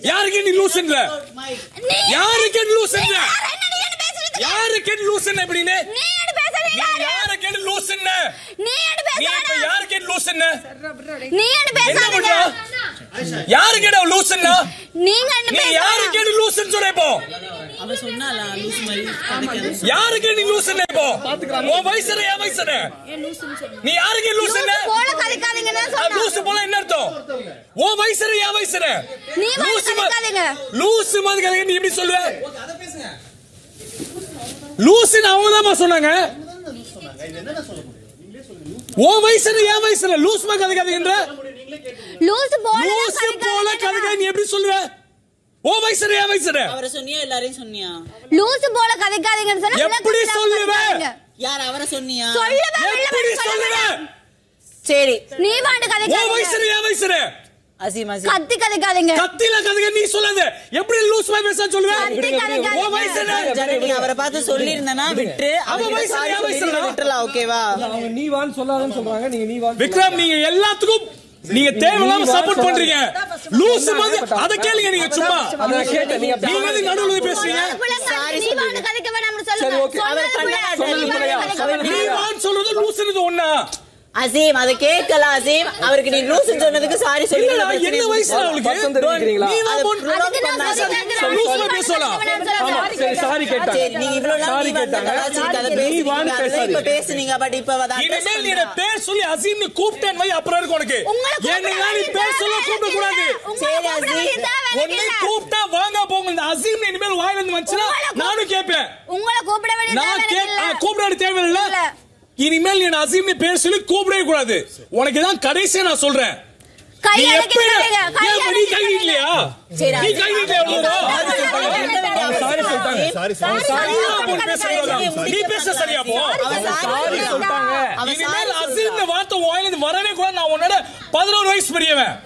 யாருக்கு நீ லூசுன்ற நீ யாருக்கு லூசுன்ற யார் என்ன நீ என்ன பேசுறது யாருக்கு லூசுன்னு எப்படின்னு நீ என்ன பேசுறது நீ யாருக்கு லூசுன்னு நீ என்ன நீ இப்ப பேசுற யாருக்கு லூசுன்னு நீ என்ன என்ன பேசாதீங்க பண்ற யாருக்கு லூசுன்னா நீங்க என்ன நீ பேசுற யாருக்கு லூசுன்னு சொல்ற இப்போ அவ சொன்னால லூஸ் மாதிரி கதைக்காத யாருக்கு நீ லூசுன்னு இப்போ உன் வயசுல என் வயசுல நீ யாருக்கு லூசுன்னு போல கதைக்காதீங்கன்னு தான் அது சொன்னா லூசு போல என்ன அர்த்தம் உன் வயசுல என் வயசுல நீ வந்து லூசு மா- கதைக்காதீங்க. லூசு மாதிரி கதைக்க நீ எப்படி சொல்லுவ லூசுன்னு அவங்க தான் சொன்னாங்க உன் வயசுல என் வயசுல லூஸ் மாதிரி கதைக்காதீங்கன்ற லூசு போல லூசு போல கதைக்க நீ எப்படி சொல்லுவ உன் வயசுல என் வயசுல அவரை சொன்னியா எல்லாரையும் சொன்னியா லூசு போல கதைக்காதீங்கன்னு சொன்னா எப்படி விளக்கம் சொல்லுவ? கதைக்காதீங்க. யார் அவரை சொன்னியா சொல்லுவேன் வெளில எப்படி வந்து சொல்லுவ சொல்லுவேன். சரி நீ வாண்டு உன் கதைக்காதீங்க வயசுல என் வயசுல அசீம் அசீம் கத்தி கதைக்காதீங்க கத்தில கதைக்க நீ சொல்லாத எப்படி லூஸ் மாதிரி பேச சொல்லுவ கத்தி கதைக்காதீங்க. உன் வயசுல ஜனனி, நீ அவரை பார்த்து சொல்லியிருந்தனா விட்டு அவன் அவன் வயசுல, சாரி என் சொல்லி வயசுல. விட்டுலாம் ஓகேவா அவங்க நீ வான்னு சொல்லாதன்னு சொல்றாங்க நீங்க நீ வான்னு விக்ரம் நீங்க எல்லாத்துக்கும் நீங்க தேவையில்லாம சப்போர்ட் பண்றீங்க லூஸ் மாதிரி அத கேளுங்க நீங்க சும்மா அதை நான் கேட்டேன் நீங்க அப்படி நீங்க வந்து நடுவுல வந்து பேசுறீங்க புள்ளங்க, நீ வாண்டு கதைக்க வேணாம்னு சரி, சொல்லுங்க okay. சொன்னது அவர் புள்ள, பண்ணாத, நீ வாண்டு புள்ளையா? கதைக்க அவர் நீ வேணாம். வான்னு சொல்றது லூசுன்றது ஒண்ணா அசீம் அதை கேட்கல அசீம் அவருக்கு நீ லூசுன்னு சொன்னதுக்கு சாரி சொல்லி இல்லடா, என்ன வயசுல அவளுக்கு பக்கம் தெரிவிக்கிறீங்களா? நீ வா அது போன் அதுக்கு நான் பண்ணாத. சொல்லி கேட்கிறேன். லூஸ் நீ மாதிரி வாண்டு பேசலாம். கதைக்க வேணாம்னு ஆமா சொல்லுங்க. சரி சாரி கேட்டாங்க சரி நீங்க இவ்வளவு நாள் சாரி நீ வந்து கேட்டாங்க. கலாச்சிட்டு அதை நீ வான்னு பேசுனீங்க அதெல்லாம் இப்ப பேசாதீங்க. பேசுனீங்க பட் இப்ப அதை address இனிமேல் நீ பண்ற. என்ன பேர் சொல்லி அசீம்னு கூப்பிட்டேன் வை அப்புறம் இருக்கு உனக்கு உங்களை கூப்பிட என்ன நீ வேண்டிய பேர் சொல்ல தேவை கூப்பிட எனக்கு கூடாது இல்ல. உங்களை சரி, கூப்பிட அசீம். வேண்டிய தேவை எனக்கு உன்னை இல்ல. கூப்பிட்டா வாங்க போங்க இந்த அசீம் இனிமேல் வாயில இருந்து வந்துச்சுன்னா உங்களை கூப்பிட- நானும் கேட்பேன் உங்களை கூப்பிட வேண்டிய தேவை நான் எனக்கு கேட் இல்ல. கூப்பிடாது தேவையில்ல இல்ல. இனிமேல் நீ அசீம் பேர் சொல்லி கூப்பிடவே கூடாது உனக்கு தான் கடைசியா நான் சொல்றேன் கை நீ அடக்கி எப்ப- விடாதீங்க. கை ஏன் அடக்கி நீ கை விடாதீங்க. நீட்டலையா? சரி, நீ கை நீட்டலையா எவ்வளவு? அவங்க சாரி சொல்லிட்டாங்க சரியா போன் பேசுறதா? நீ பேச சரியா போ சாரி சொல்லிட்டாங்க அவன் இனிமேல் sorry அசீம்னு வார்த்தை வாயில இருந்து வரவே கூட நான் உன்னோட பதினோரு வயசு பெரியவன்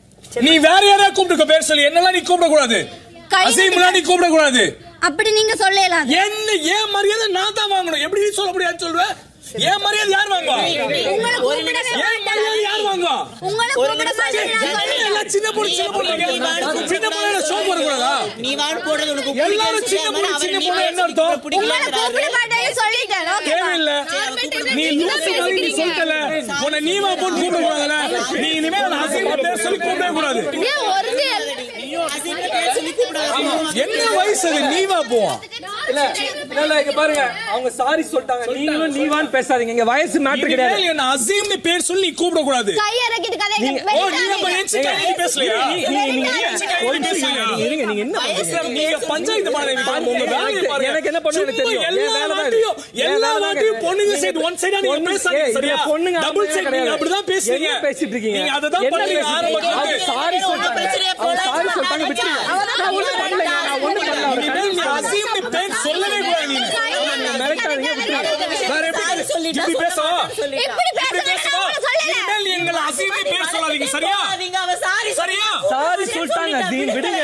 நீ வேற யாரையா கூப்பிட்டுக்க பேர் சொல்லி என்னெல்லாம் நீ கூப்பிட கூடாது கை அசீம்லாம் நீ கூப்பிட கூடாது அப்படி நீங்க சொல்லலாம் என்ன ஏன் மரியாதை நான் தான் வாங்கணும் எப்படி நீ சொல்ல முடியாது சொல்லுவேன் ஏன் மரியாதை யார் வாங்குவா உங்களை ஒரு கூப்பிடவே நிமிஷம். ஏன் மரியாதை யார் வாங்குவா உங்களை ஒரு கூப்பிட நிமிஷம் மாட்டேன் நான் என்ன சொல்றேன். எல்லாம் சின்ன பொண்ணு சின்ன பொண்ணு கேக்குறீங்க? சின்ன பொண்ணு ஷோ போடக்கூடாதா நீ வான் போடுறது உனக்கு எல்லாரும் பிடிக்கலன்னு சின்ன சொல்லாம பொண்ணு, அவரை சின்ன நீ பொண்ணு பேர் என்ன சொல்லி அர்த்தம்? உங்களை பிடிக்கலங்கிறாரு. கூப்பிட மாட்டேன்னு சொல்லிட்டேன் ஓகேவா? தேவையில்ல நீ லூசு மாதிரி நீ சொல்லிட்டல உன்னை நீ வா போட்டு கூப்பிட கூடாதுல நீ இனிமேல் அந்த அசீம் பேர் சொல்லி கூப்பிடவே கூடாது நீ ஒருத்தி அசீம் பேர் சொல்லி கூப்பிடாத. என்ன வயசு அது நீ வா போவோம் இல்ல இல்ல இல்ல இங்க பாருங்க அவங்க சாரி சொல்லிட்டாங்க நீங்களும் நீ வான்னு பேசாதீங்க இங்க வயசு மேட்டர் கிடையாது இனிமேல் என்ன அசீம்னு பேர் சொல்லி நீ கூப்பிட கூடாது கை இறக்கிட்டு கதை நீங்க- ஓ நீ அப்ப என்சி கை நீ பேசலையா நீ- நீ- நீங்க என்சி கை நீ பேசலையா நீங்க இருங்க நீங்க என்ன பண்றீங்க? நீங்க பஞ்சாயத்து பாருங்க பாருங்க, உங்க வேலையை எனக்கு- பாருங்க. எனக்கு என்ன பண்ணணும் எனக்கு சும்மா தெரியும். எல்லா என் வேலை தான் வாட்டியும் இது. என் எல்லா வேலை தான் வாட்டியும் இது. பொண்ணுங்க நீங்க- சைடு ஒன் சைடா நீங்க பொண்ணு- பேசாதீங்க ஏய், சரியா இதுல பொண்ணுங்க டபுள் ஆம்பளைங்க சைடு நீங்க கிடையாது. அப்படிதான் பேசுறீங்க என்ன பேசிட்டு இருக்கீங்க நீங்க அதை தான் என்ன பண்றீங்க பேசிட்டு ஆரம்பத்துல அவங்க இருந்து. சாரி சொல்லிட்டாங்க பிரச்சனையை அவங்க போல சாரி சொல்லிட்டாங்க விட்டுருங்க நான் ஒண்ணும் பண்ணல நான் ஒண்ணும் பண்ணல அவர் இனிமேல் நீ அசீம்னு பேர் சொல்லவே கூடாது நீங்க மிரட்டாதீங்க விட்டுருங்க வேற எப்படி சாரி சொல்லிட்டா, இப்படி பேசவா சொல்லிட்டா. இப்படி இப்படி பேசுறேன் பேசவா நான் சொல்லல இனிமேல் நீ எங்களை அசீம்னு பேர் சொல்லாதீங்க சரியா போகாதீங்க, அவன் sorry சரியா சாரி சொல்லிட்டாங்க தீன் விடுங்க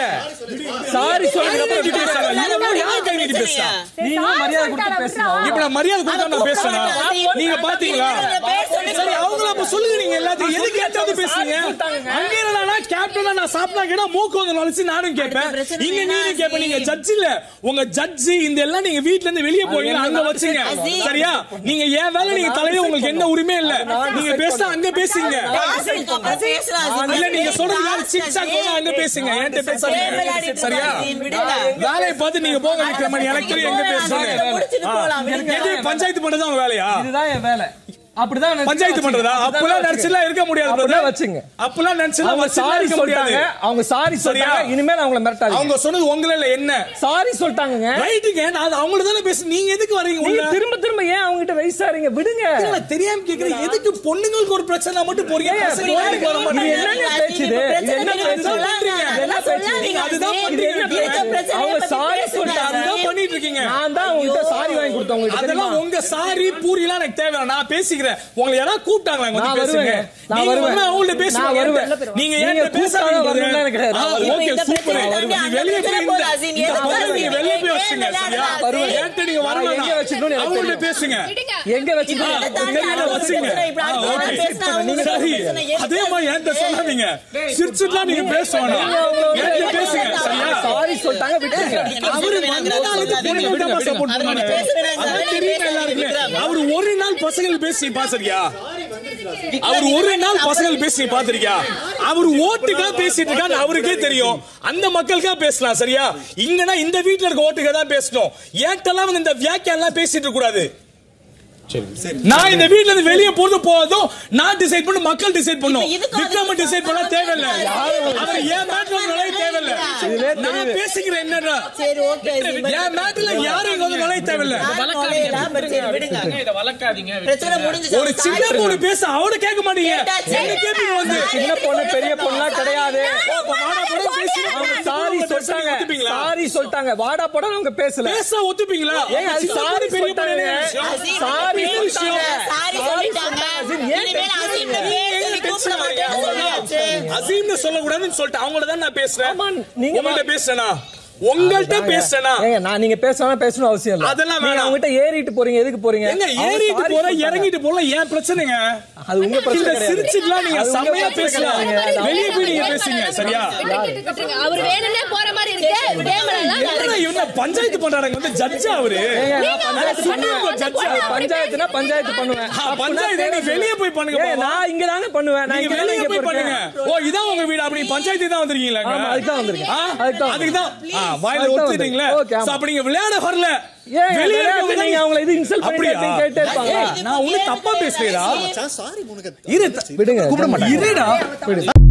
சாரி சொல்லுங்க கை நீட்டி பேசுறாங்க. இவங்க யார் கை நீட்டி பேசுறா? நீங்களும் மரியாதை கொடுத்து பேசுங்க இப்ப நான் மரியாதை கொடுத்தா நான் பேசுறேனா? நீங்க பாத்தீங்களா பேர் சொல்லி சரி அவங்கள அப்ப சொல்லுங்க நீங்க எல்லாத்தையும் எதுக்கு ஏதாவது பேசுறீங்க அங்க என்னடா கேப்டனா நான் சாப்பிட்டா கேட்டா மூக்கு வந்து நுழைச்சு நானும் கேட்பேன் இங்க நீங்க கேட்ப நீங்க ஜட்ஜ் இல்ல உங்க ஜட்ஜ் இந்த எல்லாம் நீங்க வீட்ல இருந்து வெளிய போறீங்க அங்க வச்சுங்க சரியா நீங்க ஏன் வேலை நீங்க தலையில உங்களுக்கு என்ன உரிமை இல்ல நீங்க பேச அங்க பேசுங்க அவன் பேசுறான் அசீம். இல்ல நீங்க சொல்றது யாரு சிக் சாக் போனா அங்க பேசுங்க என்கிட்ட பேசாதீங்க சரியா வேலையை பார்த்து நீங்க போக விக்ரமன் எனக்கு தெரியும் எங்க பேசுங்க முடிச்சிட்டு போலாம் விடுங்க. எது பஞ்சாயத்து பண்றது அவங்க வேலையா இதுதான் என் வேலை அப்படிதான் நினைச்சு பஞ்சாயத்து பண்றதா அப்பெல்லாம் நினைச்சுலாம் இருக்க முடியாது அப்படிதான் brother. வச்சுங்க அப்பெல்லாம் நினைச்சுலாம் அவங்க வச்சுலாம் சாரி இருக்க முடியாது சொல்லிட்டாங்க அவங்க சாரி சரியா? சொல்லிட்டாங்க இனிமேல் அவங்கள மிரட்டாதீங்க அவங்க சொன்னது உங்கள இல்ல என்ன சாரி சொல்லிட்டாங்க ரைட்டுங்க நான் அது அவங்கள தானே பேசு நீங்க எதுக்கு வரீங்க நீங்க உள்ள திரும்ப திரும்ப ஏன் அவங்க கிட்ட வயசாறீங்க விடுங்க இல்ல, தெரியாம கேக்குறேன் எதுக்கு பொண்ணுங்களுக்கு ஒரு பிரச்சனை மட்டும் போறீங்க பசங்க வேலைக்கு வர இது மாட்டீங்க என்னங்க பேச்சு இது இது என்ன பேச்சு இது என்ன பேச்சு நீங்க அதுதான் இது என்ன பண்றீங்க. பேச்சு அவங்க சாரி சொல்லிட்டாங்க அதுதான் பண்ணிட்டு இருக்கீங்க நான் தான் உங்ககிட்ட சாரி வாங்கி கொடுத்தேன் உங்களுக்கு தெரியுமா அதெல்லாம் உங்க சாரி பூரிலாம் எனக்கு தேவையில்ல நான் பேசிக்கிறேன் உங்களை யாராவது கூப்பிட்டாங்களா இங்க வந்து நான் பேசுங்க வருவேன். நான் நீங்க வருவேன். வந்து அவங்கள்ட்ட பேசுங்க நான் வருவேன். நீங்க நீங்க ஏன் கூப்பிட்டாலும் பேசாதீங்க வரணும்னு எனக்கு ஆ, நான் இப்ப ஓகே இந்த சூப்பர் பிரச்சனை நீ வந்து வெளிய அந்த போய் பிரச்சனை இந்த அசின், இந்த எதுக்கு பொண்ணை நீங்க அசின்? வெளிய போய் ஏன் வச்சுங்க சரியா விளையாடுற வருவேன். என்கிட்ட நீங்க நான் வரணும் எங்க வச்சுக்கணும்னு எனக்கு அவங்கள்ட்ட தெரியும். பேசுங்க எங்க வச்சுட்டு ஆ, தெரியல, வச்சுங்க. ஆ, ஓகே. சரி, அதே மாதிரி என்கிட்ட சொல்லாதீங்க சிரிச்சுட்டுலாம் நீங்க பேச வேணாம் என்கிட்ட பேசுங்க சொல்லிட்டாங்க விட்டுருங்க அவரு வந்ததாலுக்கு பொண்ணுங்க தான் support பண்ணாரு. அதான் தெரியுமா எல்லாருக்குமே. அவரு ஒரு நாள் பசங்கள் பேசி பாத்திருக்கியா அவர் ஒரு நாள் பசங்கள் பேசி பாத்திருக்கியா அவர் ஓட்டுக்கா பேசிட்டு இருக்கான்னு அவருக்கே தெரியும் அந்த மக்களுக்கா பேசலாம் சரியா இங்கன்னா இந்த வீட்ல இருக்க ஓட்டுக்கா தான் பேசணும் ஏன்ட்டெல்லாம் வந்து இந்த வியாக்கியம் எல்லாம் பேசிட்டு இருக்க கூடாது நான் இந்த வீட்ல இருந்து வெளிய போறது போதும் நான் டிசைட் பண்ணு மக்கள் டிசைட் பண்ணும் இப்ப இதுக்கும் விக்ரம அதுக்கும் டிசைட் பண்ண தேவையில்ல அவர் ஏன் மேட்ல நுழைய தேவையில்ல இதுவே நான் பேசிக்கிறேன் என்னடா சரி ஓகே என் மேட்ல யாரும் இங்க வந்து நுழைய தேவையில்ல விடுங்க இதை வளர்க்காதீங்க பிரச்சனை முடிஞ்சு ஒரு சின்ன பொண்ணு பேச அவட கேட்க மாட்டீங்க கேட்டாச்சு. என்ன கேப்பீங்க வந்து சின்ன பொண்ணு பெரிய பொண்ணுலாம் கிடையாது ஓ, அப்ப வாடா போடா பேசி அவங்க சாரி சொல்லிட்டாங்க ஒத்துப்பீங்களா சாரி சொல்லிட்டாங்க வாடா போடா அவங்க பேசல பேச ஒத்துப்பீங்களா ஏங்க, அது சின்ன சாரி பொண்ணு, பெரிய பொண்ணு சொல்லிட்டாங்க. என்ன விஷயம்? சாரி என்ன விஷயம்? சாரி சொல்லிட்டாங்க அசீம், ஏன் இனிமேல் அசீம்னு பேசி கூப்பிட மாட்டேன்னு சொல்லியாச்சு அசீம்னு சொல்லக்கூடாதுன்னு சொல்லிட்டு அவங்கள தான் நான் பேசுறேன் ஆமா, நீங்க உங்கள்ட்ட பேசுறேனா உங்கள்ட்ட பேசுறேனா ஏங்க நான் நீங்க பேசணும் பேசணும் அவசியம் இல்ல அதெல்லாம் நீங்க வேணாம். அவங்க கிட்ட ஏறிட்டு போறீங்க எதுக்கு போறீங்க எங்க அவங்க ஏறிட்டு sorry போற சொல்லிட்டாங்க. இறங்கிட்டு போல ஏன் பிரச்சனைங்க அது உங்க பிரச்சனை இந்த கிடையாது. சிரிச்சுக்கலாம் நீங்க அது உங்க செம்மையா பிரச்சனை பேசலாம் கிடையாது. வெளியே போய் நீங்க பேசுங்க சரியா அவர் வேணும்னே போற மாதிரி இருக்கு கேமரா என்ன இவன பஞ்சாயத்து பண்றாங்க வந்து ஜட்ஜா அவரு ஏங்க, நான் பஞ்சாயத்து சுப்ரீம் கோர்ட் ஜட்ஜா பஞ்சாயத்துனா பஞ்சாயத்து பண்ணுவேன் பஞ்சாயத்து நீ வெளியே போய் பண்ணுங்க ஏங்க, பாப்போம். நான் இங்க தாங்க பண்ணுவேன் நான் நீங்க இங்க வெளியே இங்க போய் பண்ணுங்க போயிருக்கேன். ஓ இதான் உங்க வீடு அப்படி பஞ்சாயத்து தான் வந்திருக்கீங்களா ஆமா, அதுக்கு தான் வந்திருக்கேன். ஆ? அதுக்கு தான் அதுக்கு தான் ஆ, வாயில அதுக்கு தான் ஒத்துட்டீங்களா வந்திருக்கேன். ஓகே, ஆமா. So, அப்ப நீங்க விளையாட வரல ஏங்க, வெளியே விளையாட்டு இருக்கவங்க நீங்க அவங்கள இது insult பண்ணி அப்படியா? கேட்டு- கேட்டே இருப்பாங்க. ஏய், நான் ஒண்ணு தப்பா பேசுறேடா சாரி உனக்கு இரு விடுங்க கூப்பிட மாட்டேன் இருடா